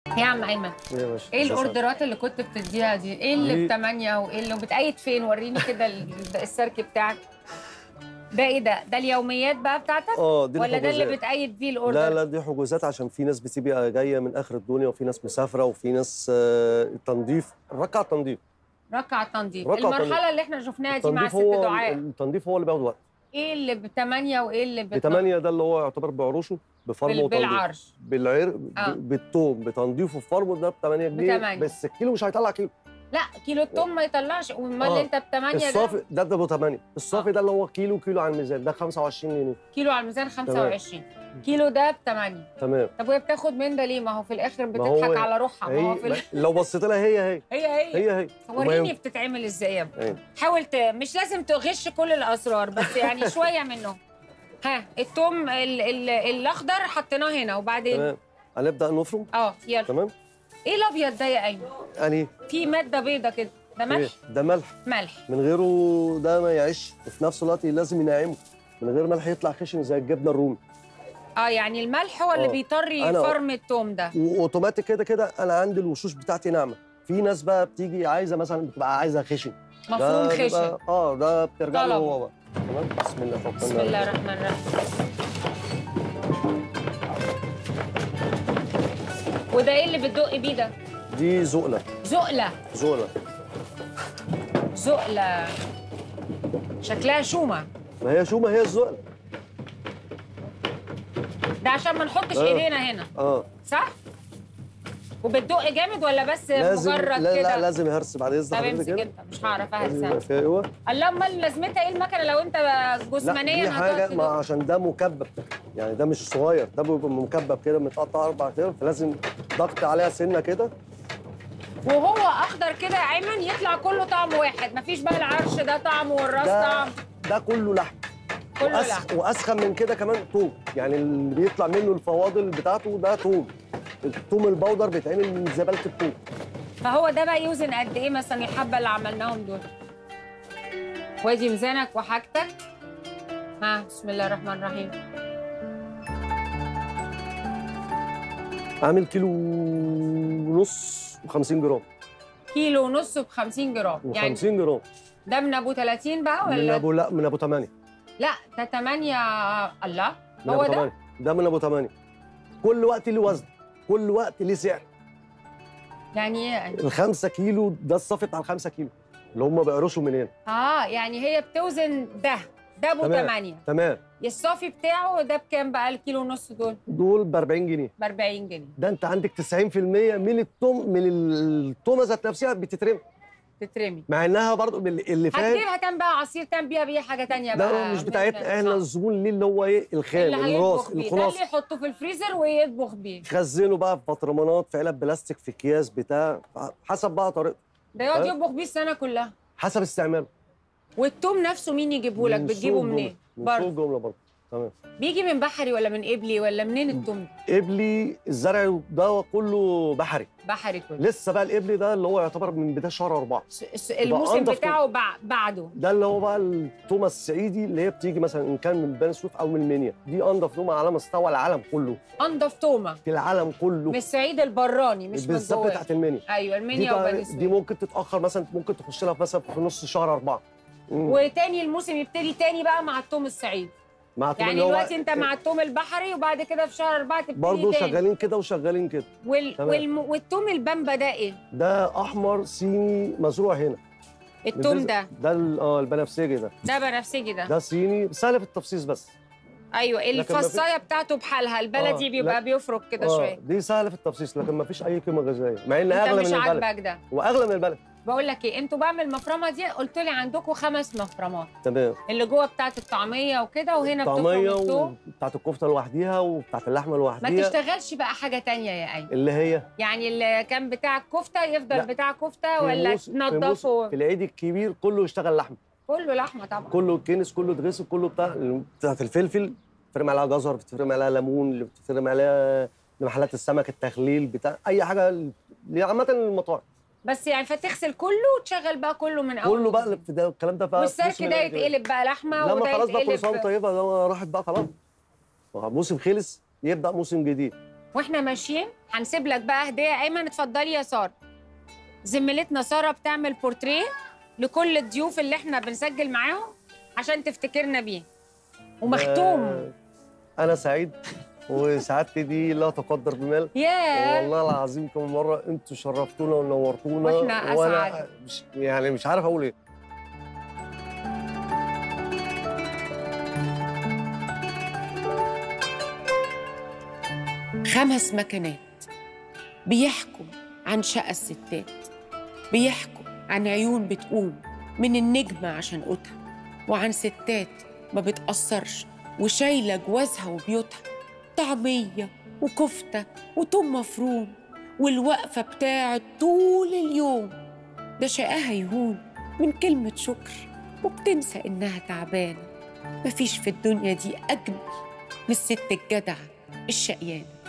يا عم ايمن ايه يا باشا ايه أساساً. الاوردرات اللي كنت بتديها دي ايه اللي دي- بثمانية وايه اللي بتأيد فين وريني كده ال- السيرك بتاعك ده ايه ده ده اليوميات بقى بتاعتك اه دي ولا ده اللي الحجوزات. بتأيد فيه الاوردر لا لا دي حجوزات عشان في ناس بتبقى جايه من اخر الدنيا وفي ناس مسافره وفي ناس آه، تنظيف ركع تنظيف ركع تنظيف ركع المرحله تنظيف. اللي احنا شفناها دي مع التنظيف الست هو دعاء التنظيف هو اللي بياخد وقت ايه اللي بثمانية وايه اللي بت- بثمانية ده اللي هو يعتبر بعروشه بفرمه بال- وتنظيف بالعرش بالعرق آه. ب- بالثوم بتنظيفه بفرمه ده ب 8 جنيه بتمانية. بس الكيلو مش هيطلع كيلو لا كيلو التوم ما يطلعش امال آه. انت بثمانية ده الصافي ده ده ابو 8 الصافي ده اللي هو كيلو كيلو على الميزان ده 25 جنيه كيلو على الميزان 25 كيلو ده بثمانية تمام طب وهي بتاخد من ده ليه ما هو في الاخر ما هو بتضحك على روحها ما هو في هي ال- لو بصيت لها هي هي هي هي هي هي وما وريني ينف- بتتعمل ازاي يا ابني أيوة. حاول ت... مش لازم تغش كل الاسرار بس يعني شويه منهم ها التوم ال... ال... الاخضر حطيناه هنا وبعدين تمام هنبدا نفرم اه يلا تمام ايه الابيض ده يا ايمن يعني في ماده بيضه كده ده ملح إيه؟ ده ملح ملح من غيره ده ما يعيش وفي نفس الوقت لازم ينعمه من غير ملح يطلع خشن زي الجبنه الرومي اه يعني الملح هو اللي آه. بيطري أنا- فرم التوم ده واوتوماتيك كده كده انا عندي الوشوش بتاعتي ناعمه في ناس بقى بتيجي عايزه مثلا بتبقى عايزه خشن مفروم ده خشن بيبقى- اه ده بترجع له طلب. هو بقى تمام بسم الله توكلنا بسم على الله الرحمن الرحيم وده ايه اللي بتدق بيه ده دي زقله زقله زقله زقله شكلها شومه ما هي شو ما هي الزقله ده عشان ما نحطش آه. ايدينا هنا اه صح؟ وبتدق جامد ولا بس لازم مجرد لا كده؟ لا لازم يهرس بعد اذن طب حضرتك امسك كده انت مش هعرف لازم يبقى اهرس فيها ايوه الله امال لازمتها ايه المكنه لو انت لا جسمانيا دي حاجه هتقعد ما تدق؟ عشان ده مكبب يعني ده مش صغير ده بيبقى مكبب كده متقطع اربع كده فلازم ضغط عليها سنه كده وهو اخضر كده يا ايمن يطلع كله طعم واحد مفيش بقى العرش ده طعم والراس ده طعم ده كله لحم كله وأس- لحم واسخن من كده كمان توم يعني اللي بيطلع منه الفواضل بتاعته ده توم التوم البودر بيتعمل من زباله التوم فهو ده بقى يوزن قد ايه مثلا الحبه اللي عملناهم دول وادي ميزانك وحاجتك ها بسم الله الرحمن الرحيم عامل كيلو ونص و50 جرام كيلو ونص ب 50 جرام يعني و50 جرام ده من ابو 30 بقى من ولا ابو لا من ابو 8 لا ده 8 الله من هو ابو ده 8 ده من ابو 8 كل وقت ليه وزن كل وقت ليه سعر يعني ايه يعني؟ الخمسة كيلو ده الصافي بتاع الخمسة كيلو اللي هم بيقرشوا من هنا اه يعني هي بتوزن ده ده ابو تمام. 8 تمام الصافي بتاعه ده بكام بقى الكيلو ونص دول دول ب 40 جنيه ب 40 جنيه ده انت عندك 90% من التوم من التومه ذات نفسها بتترمي تترمي مع انها برضو اللي اللي فاهم هتجيبها تعمل بقى عصير تعمل بيها بيها حاجه تانية بقى ده مش من- بتاعتنا احنا آه. الزبون ليه اللي هو ايه الخام اللي هيطبخ الراس بيه ده الخلاص اللي يحطه في الفريزر ويطبخ بيه يخزنه بقى في بطرمانات في علب بلاستيك في اكياس بتاع حسب بقى طريقته ده يقعد آه. يطبخ بيه السنه كلها حسب استعماله والثوم نفسه مين يجيبه لك من بتجيبه سوق منين جملة. من سوق برضه جمله برضه تمام بيجي من بحري ولا من قبلي ولا منين الثوم قبلي الزرع ده كله بحري بحري كله لسه بقى القبلي ده اللي هو يعتبر من بدايه شهر أربعة س- س- الموسم أنضف بتاعه بع- بعده ده اللي هو بقى التومه الصعيدي اللي هي بتيجي مثلا ان كان من بني سويف او من المنيا دي انضف تومه على مستوى العالم كله انضف تومه في العالم كله من الصعيد البراني مش من بالذات جواه بتاعت المنيا ايوه دي, المنيا بقى وبني دي سويف ممكن تتاخر مثلا ممكن تخش لها مثلا في نص شهر أربعة مم. وتاني الموسم يبتدي تاني بقى مع التوم الصعيد مع التوم يعني اللي هو دلوقتي انت مع التوم البحري وبعد كده في شهر أربعة تبتدي برضه تاني شغالين كده وشغالين كده وال... تمام. والم... والتوم البامبا ده ايه؟ ده احمر صيني مزروع هنا التوم بالنسبة- ده ده ال- اه البنفسجي ده ده بنفسجي ده ده صيني سهل في التفصيص بس ايوه لكن ما في- الفصايه بتاعته بحالها البلدي آه، بيبقى لا. بيفرك كده آه شويه دي سهله في التفصيص لكن ما فيش اي قيمه غذائيه مع ان انت اغلى مش من البلد عاجبك ده واغلى من البلد بقول لك ايه انتوا بقى من المفرمه دي قلت لي عندكم خمس مفرمات تمام اللي جوه بتاعت الطعميه وكده وهنا طعميه بتفرم التوم وبتاعت الكفته لوحديها وبتاعت اللحمه ما لوحديها تشتغلش بقى حاجه تانية يا ايمن اللي هي يعني اللي كان بتاع الكفته يفضل لا. بتاع كفته في ولا موس- في موس- تنضفه في العيد الكبير كله يشتغل لحمه كله لحمه طبعا كله كنس كله اتغسل كله بتاع بتاعت الفلفل بتفرم عليها جزر بتفرم عليها ليمون اللي بتفرم عليها محلات السمك التخليل بتاع اي حاجه اللي عامه المطاعم بس يعني فتغسل كله وتشغل بقى كله من اول كله بقى وجديد. في ده الكلام ده بقى والسلك موسم ده العيد. يتقلب بقى لحمه لما وده خلاص بقى كل سنه يتقلب طيبه ده راحت بقى خلاص موسم خلص يبدا موسم جديد واحنا ماشيين هنسيب لك بقى هديه ايمن اتفضلي يا ساره زميلتنا ساره بتعمل بورتريه لكل الضيوف اللي احنا بنسجل معاهم عشان تفتكرنا بيه ومختوم آه، انا سعيد وسعادتي دي لا تقدر بمال ياه والله العظيم كم مره انتوا شرفتونا ونورتونا وإحنا وانا أسعد. مش يعني مش عارف اقول ايه خمس مكانات بيحكوا عن شقى الستات بيحكوا عن عيون بتقوم من النجمة عشان قوتها وعن ستات ما بتأثرش وشايلة جوازها وبيوتها طعمية وكفتة وتوم مفروم والوقفة بتاعت طول اليوم ده شقاها يهون من كلمة شكر وبتنسى إنها تعبانة مفيش في الدنيا دي أجمل من الست الجدعة الشقيانة